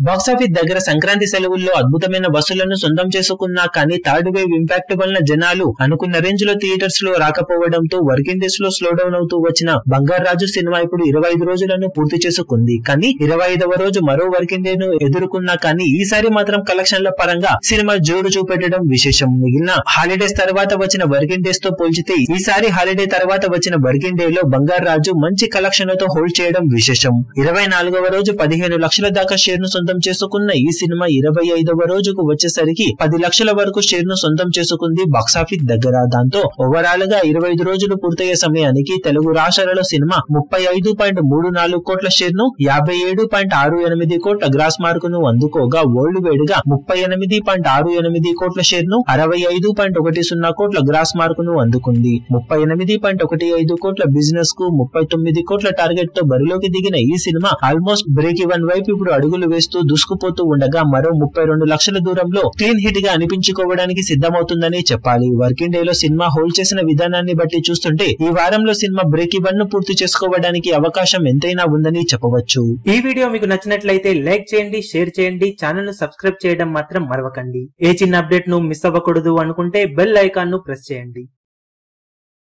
box office దగ్గర సంక్రాంతి సెలవుల్లో అద్భుతమైన వసూళ్లను సొంతం చేసుకున్నా కానీ థర్డ్ వేవ్ ఇంపాక్ట్ వలన జనాలు అనుకున్న రేంజ్ లో థియేటర్స్ లో రాకపోవడంతో వర్కింగ్ డేస్ లో స్లో డౌన్ అవుతూ వచ్చిన బంగారాజు సినిమా ఇప్పుడు ఇరవై ఐదు రోజులను పూర్తి చేసుకుంది కానీ ఇరవై ఐదవ రోజు మరో వర్కింగ్ డే ను ఎదుర్కొన్నా కానీ ఈసారి మాత్రం కలెక్షన్ల పరంగా సినిమా జోరు చూపెట్టడం విశేషం మిగిలిన హాలిడేస్ తర్వాత వచ్చిన వర్కింగ్ డేస్ తో పోల్చితే ఈసారి హాలిడే తర్వాత వచ్చిన వర్కింగ్ డే లో బంగారాజు మంచి కలెక్షన్లతో హోల్డ్ చేయడం విశేషం ఇరవై నాలుగవ రోజు పదిహేను లక్షల దాకా షేర్ ను సొంతం చేసుకున్న ఈ సినిమా ఇరవై ఐదవ రోజుకు వచ్చేసరికి పది లక్షల వరకు షేర్ ను సొంతం చేసుకుంది బాక్సాఫీస్ దగ్గర దాంతో ఓవరాల్ గా ఇరవై ఐదు రోజులు పూర్తయ్యే సమయానికి తెలుగు రాష్ట్రాలలో సినిమా ముప్పై ఐదు పాయింట్ మూడు నాలుగు కోట్ల షేర్ ను యాభై ఏడు పాయింట్ ఆరు ఎనిమిది కోట్ల గ్రాస్ మార్క్ ను అందుకోగా వరల్డ్ వైడ్ గా ముప్పై ఎనిమిది పాయింట్ ఆరు ఎనిమిది కోట్ల షేర్ ను అరవై ఐదు పాయింట్ ఒకటి సున్నా కోట్ల గ్రాస్ మార్క్ ను అందుకుంది ముప్పై ఎనిమిది పాయింట్ ఒకటి ఐదు కోట్ల బిజినెస్ కు ముప్పై తొమ్మిది కోట్ల టార్గెట్ తో బరిలోకి దిగిన ఈ సినిమా ఆల్మోస్ట్ బ్రేక్ ఈవెన్ వైపు ఇప్పుడు అడుగులు వేస్తూ దూసుకుపోతూ ఉండగా మరో ముప్పై రెండు లక్షల దూరంలో క్లీన్ హిట్ గా అనిపించుకోవడానికి సిద్ధమవుతుందని చెప్పాలి వర్కింగ్ డే లో సినిమా హోల్డ్ చేసిన విధానాన్ని బట్టి చూస్తుంటే ఈ వారంలో సినిమా బ్రేక్ ఈవెన్ ను పూర్తి చేసుకోవడానికి అవకాశం ఎంతైనా ఉందని చెప్పవచ్చు ఈ వీడియో మీకు నచ్చినట్లయితే లైక్ చేయండి షేర్ చేయండి ఛానల్ ను సబ్స్క్రైబ్ చేయడం మాత్రం మరవకండి ఏ చిన్న అప్డేట్ ను మిస్ అవ్వకూడదు అనుకుంటే బెల్ ఐకాన్ ను ప్రెస్ చేయండి